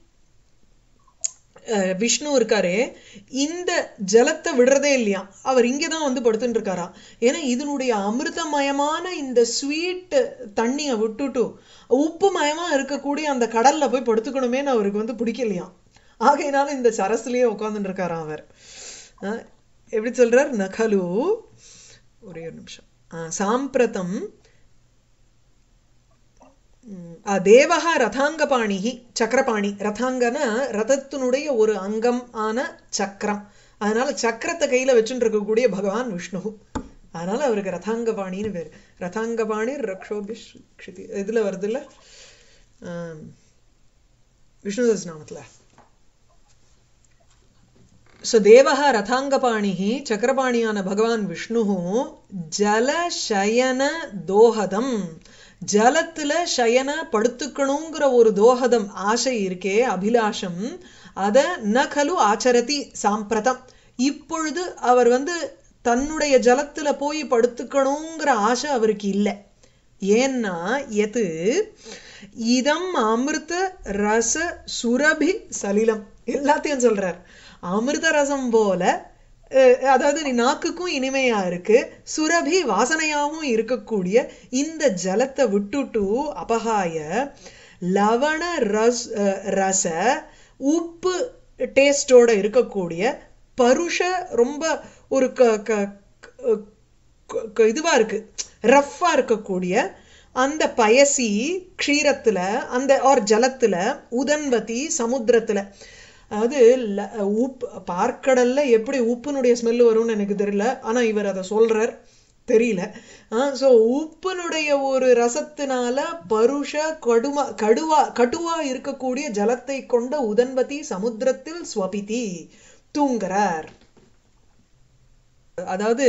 அஹ், விஷ்ணு இருக்காரே இந்த ஜலத்தை விடுறதே இல்லையா அவர் இங்கே தான் வந்து படுத்துட்டு இருக்காராம் ஏன்னா இதனுடைய அமிர்தமயமான இந்த ஸ்வீட் தண்ணியை விட்டுட்டு உப்பு மயமா இருக்கக்கூடிய அந்த கடல்ல போய் படுத்துக்கணுமேன்னு அவருக்கு வந்து பிடிக்கலையாம் ஆகையினால இந்த சரஸ்லயே உட்கார்ந்துட்டு இருக்காராம் அவர் அஹ், எப்படி சொல்றார் நகலு ஒரே ஒரு நிமிஷம் அஹ், சாம்பிரதம் ம், அ, தேவஹா ரதாங்கபாணிஹி சக்கரபாணி ரதாங்கன ரதத்தினுடைய ஒரு அங்கம் ஆன சக்கரம் அதனால சக்கரத்தை கையில வச்சுட்டு இருக்கக்கூடிய பகவான் விஷ்ணு அதனால அவருக்கு ரதாங்கபாணின்னு பேரு ரதாங்கபாணி ரக்ஷோபி க்ஷிதி இதுல வருது இல்ல விஷ்ணு நாமத்துல ஸோ தேவः ரதாங்கபாணிः சக்கரபாணியான பகவான் விஷ்ணு ஜலசயன தோஹதம் ஜலத்துல சயன படுத்துக்கணுங்கிற ஒரு தோஹதம் ஆசை இருக்கே அபிலாஷம் அத ந கலு ஆச்சரதி சாம்பிரதம் இப்பொழுது அவர் வந்து தன்னுடைய ஜலத்துல போய் படுத்துக்கணுங்கிற ஆசை அவருக்கு இல்லை ஏன்னா எது இதம் அமிர்த ரச சுரபி சலிலம் எல்லாத்தையும் சொல்றார் அமிர்த ரசம் போல அஹ், அதாவது நீ நாக்குக்கும் இனிமையா இருக்கு சுரபி வாசனையாவும் இருக்கக்கூடிய இந்த ஜலத்தை விட்டுட்டு அபகாய லவண ரஸ் அஹ், ரச உப்பு டேஸ்டோட இருக்கக்கூடிய பருஷ ரொம்ப ஒரு க க க- க- க- இதுவா இருக்கு ரஃப்பா இருக்கக்கூடிய அந்த பயசி க்ஷீரத்துல அந்த ஆர் ஜலத்துல உதன்வதி சமுத்திரத்துல அதாவது ல- உப்பு பார்க்கடல்ல எப்படி உப்புனுடைய ஸ்மெல் வரும்னு எனக்கு தெரியல ஆனா இவர் அதை சொல்றார் தெரியல ஸோ உப்பினுடைய ஒரு ரசத்தினால பருஷ கடுமா கடுவா கடுவா இருக்கக்கூடிய ஜலத்தை கொண்ட உதன்பதி சமுத்திரத்தில் ஸ்வபிதி தூங்குறார் அதாவது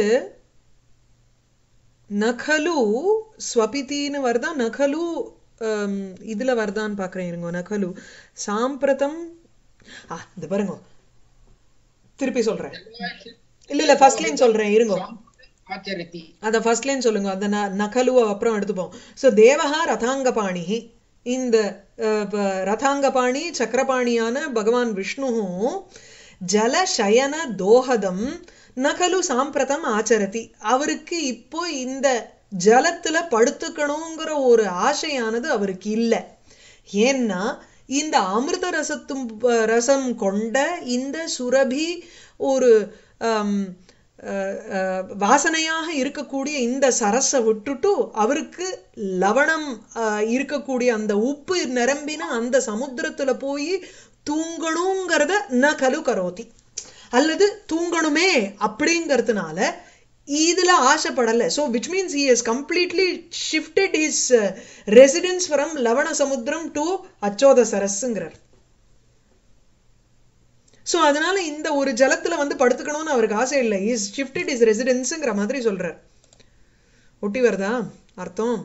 நகலு ஸ்வபித்தின்னு வருதா நகலு ஹம், இதுல வருதான்னு பாக்குறேன் இருங்க நகலு சாம்பிரதம் ஆ இது பாருங்க திருப்பி சொல்றேன் இல்ல இல்ல ஃபர்ஸ்ட் லைன் சொல்றேன் இருங்க ஆச்சரதி அத ஃபர்ஸ்ட் லைன் சொல்லுங்க அந்த ந- நகலுவ அப்புறம் எடுத்துப்போம் சோ தேவஹா ரதாங்கபாணி இந்த அஹ், ப- ரதாங்கபாணி சக்கரபாணியான பகவான் விஷ்ணுவும் ஜலசயன தோஹதம் நகலு சாம்பிரதம் ஆச்சரதி அவருக்கு இப்போ இந்த ஜலத்துல படுத்துக்கணுங்கிற ஒரு ஆசையானது அவருக்கு இல்லை ஏன்னா இந்த அமிர்த ரசத்தும் ரசம் கொண்ட இந்த சுரபி ஒரு ஆம், அஹ், அஹ், வாசனையாக இருக்கக்கூடிய இந்த சரஸை விட்டுட்டு அவருக்கு லவணம் அஹ், இருக்கக்கூடிய அந்த உப்பு நிரம்பின அந்த சமுத்திரத்துல போய் தூங்கணுங்கிறத ந கலு கரோதி அல்லது தூங்கணுமே அப்படிங்கிறதுனால இதுல ஆசைப்படல so which means he has completely shifted his residence from லவண சமுத்திரம் டு அச்சோத சரஸ்ங்கிறார் ஸோ அதனால இந்த ஒரு ஜலத்துல வந்து படுத்துக்கணும்னு அவருக்கு ஆசை இல்லை இஸ் ஷிஃப்டட் இஸ் ரெசிடென்ஸுங்கிற மாதிரி சொல்றார் ஒட்டி வருதா அர்த்தம்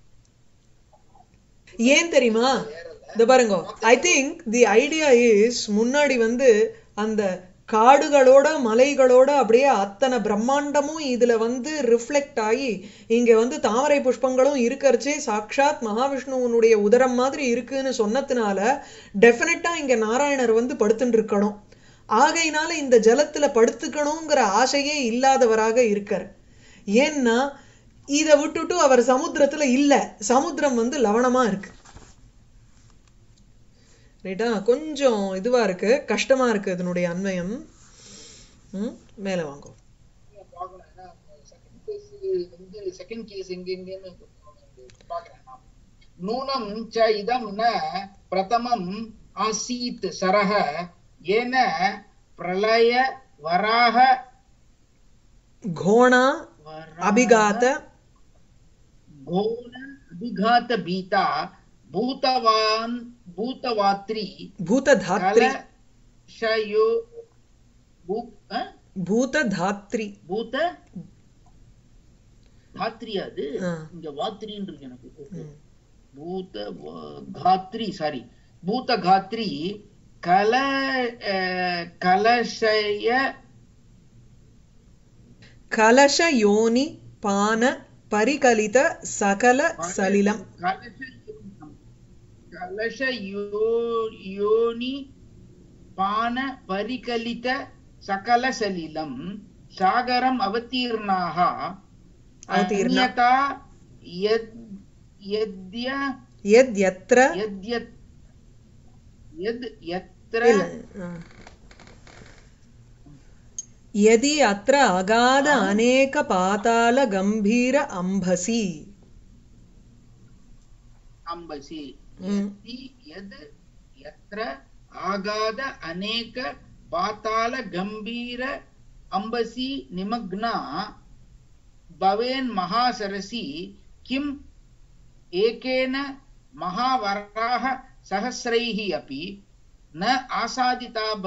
ஏன் தெரியுமா இந்த பாருங்க I think the idea is முன்னாடி வந்து அந்த காடுகளோட மலைகளோட அப்படியே அத்தனை பிரம்மாண்டமும் இதுல வந்து ரிஃப்ளெக்ட் ஆகி இங்க வந்து தாமரை புஷ்பங்களும் இருக்கறச்சே சாக்ஷாத் மகாவிஷ்ணுவனுடைய உதரம் மாதிரி இருக்குன்னு சொன்னதுனால டெஃபினட்டா இங்க நாராயணர் வந்து படுத்துட்டு இருக்கணும் ஆகையினால இந்த ஜலத்துல படுத்துக்கணுங்கிற ஆசையே இல்லாதவராக இருக்கார் ஏன்னா இதை விட்டுட்டு அவர் சமுத்திரத்துல இல்ல சமுத்திரம் வந்து லவணமா இருக்கு ரைட்டா கொஞ்சம் இதுவா இருக்கு கஷ்டமா இருக்கு இதனுடைய அன்வயம் ம், மேல வாங்கும் பார்க்கணும் ஏன்னா செகண்ட் கேஸ் வந்து செகண்ட் கேஸ் எங்க எங்கன்னு பார்க்கறேன் நான். நூனம் ச இதம் ந பிரதமம் ஆசீத் சரஹ ஏன பிரளய வராக கோணா வராக அபிகாத घोर अभिघात बीता भूतवान् भूतवात्री பூததாத்ரி कलशयो भू अ? பூததாத்ரி பூத தாத்ரி அது ஆ. இங்க வாத்ரின்னு இருக்கு எனக்கு ம். பூத வ- காத்ரி சாரி பூத காத்ரி கல அஹ், கலசய கலச யோனி பான பரிகலித சகல சலிலம் கலச கலச யோ- யோனி பான பரிகலித சகல சலிலம் சாகரம் அவதீர்ணாக அவதீர்ணா. அந்யதா யத் யத்ய யத் யத்ர யத்யத் யத் யத்ர இல்ல ஆ. यदि अत्र अगाध अनेक पाताल गंभीर अंभसी அம்பசி ம். யதி யத் யத்ர ஆகாத அநேக பாதாள கம்பீர அம்பசி நிமக்னா பவேன் மகாசரசி கிம் ஏகேன மகாவராக சஹஸ்ரைः अपि न आसादिता